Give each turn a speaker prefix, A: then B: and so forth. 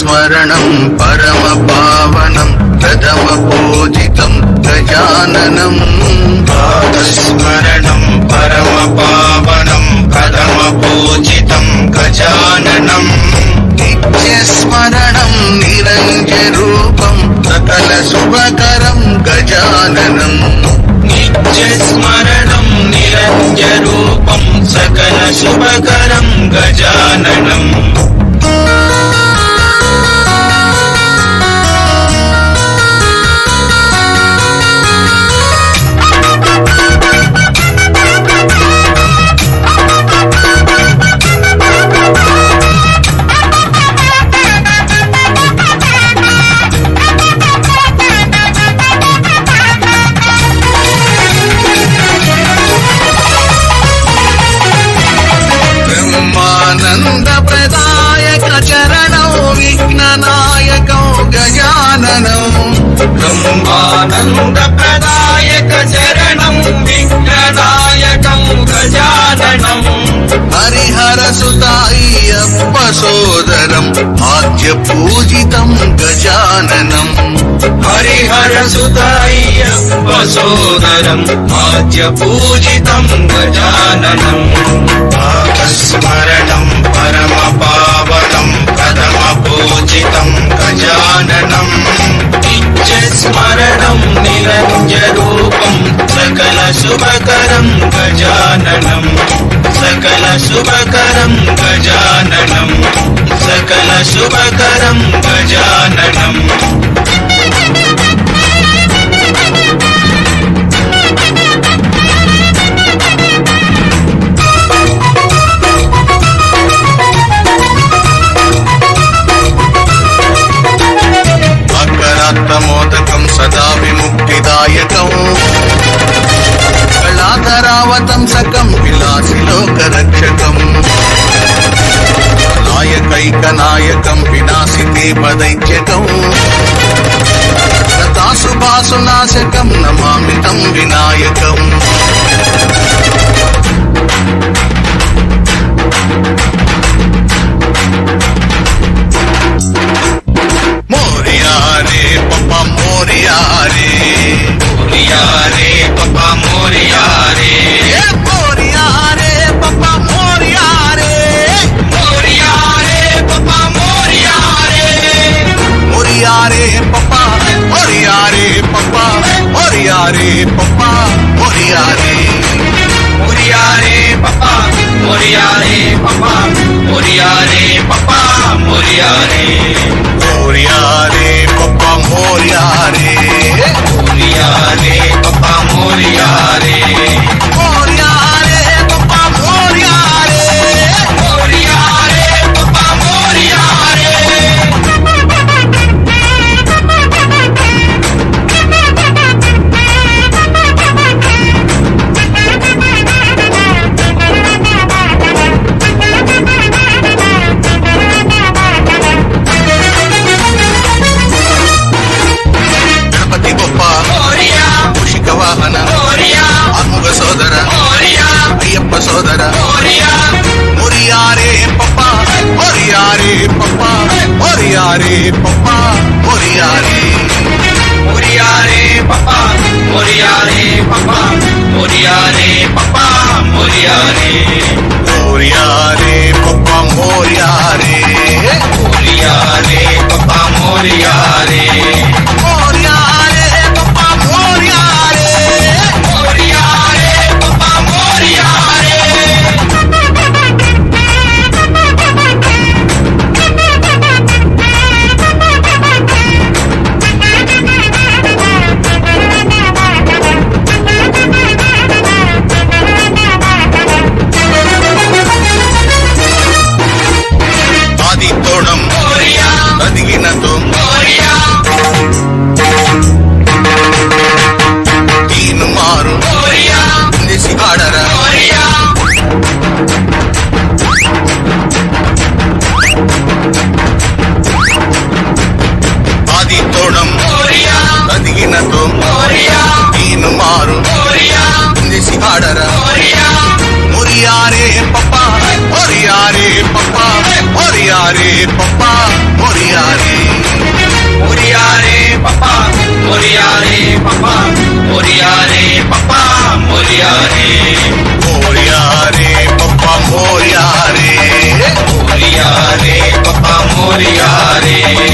A: స్మరణం పరమ పావనం ప్రథమ పూజితం గజాననం
B: స్మరణం పరమ పావనం ప్రథమ పూజితం గజాననం
A: నిత్యస్మరణం నిరంజరూపం సకల శుభకరం గజాననం
B: నిత్యస్మరణం నిరంజరూపం సకల శుభకరం గజాననం
A: బ్రహ్మానంద ప్రదాయక చరణం విఘ్ననాయకం గజాననం
B: బ్రహ్మానంద ప్రదాయక చరణం విఘ్ననాయకం గజాననం
A: హరిహర సుతాయ్యప్ప సోదరం ఆద్య పూజితం గజాననం
B: హరిహర సుతాయ్యప్ప సోదరం ఆద్య పూజితం గజాననం స్మరణం పరమ పావనం ప్రథమ పూజితం గజాననం స్మరణం నిరంజరూపం సకల శుభకరం గజాననం సకల శుభకరం గజాననం సకల శుభకరం గజాననం
A: అకరాత్మోదకం సదా విముక్తిదాయకం కళాధరావతం సకం విలాసి లోకరక్షకం నాయకైక నాయకం వినాశితే పదైత్యకం లతాసుభాసు నాశకం నమామితం వినాయకం మోరియా రే పప్ప మోరియా రే
B: మోరియా రే పప్ప మోరియా రే
A: ఏ మోరియా రే పప్ప మోరియా రే
B: మోరియా రే పప్ప మోరియా రే
A: మోరియా రే పప్ప మోరియా రే పప్ప మోరియా రే పప్ప మోరియా రే
B: మోరియా రే పప్ప మోరియా రే పప్ప మోరియా రే పప్ప మోరియా రే
A: మోరియా రే పప్ప మోరియా రే
B: మోరియా రే పప్ప మోరియా రే
A: మోరియా రే పప్ప మోరియా రే
B: మోరియా రే పప్ప మోరియా రే
A: గణపతి గొప్ప
B: మోరియా
A: మూషిక వాహన
B: మోరియా
A: ఆత్మగ సోదర
B: మోరియా
A: అయ్యప్ప సోదర
B: మోరియా
A: మోరియా రే పప్ప మోరియా రే పప్ప మోరియా రే పప్ప మోరియా రే
B: మోరియా రే పప్ప మోరియా రే పప్ప మోరియా రే పప్ప మోరియా రే
A: మోరియా రే పప్ప మోరియా రే
B: మోరియా రే పప్ప మోరియా రే
A: మోరియా రే పప్ప మోరియా రే
B: మోరియా రే పప్ప మోరియా రే
A: ఆది తోడం
B: మోరియా
A: బదిగినతో
B: మోరియా
A: తీను మారు
B: మోరియా
A: నిసి ఆడరా
B: మోరియా
A: ఆది తోడం
B: మోరియా
A: బదిగినతో
B: మోరియా
A: తీను మారు
B: మోరియా
A: నిసి ఆడరా
B: మోరియా
A: మోరియా రే పప్ప మోరియా రే పప్ప మోరియా రే పప్ప మోరియా రే
B: मोरिया रे
A: मोरिया रे पप्पा मोरिया रे
B: मोरिया रे पप्पा मोरिया रे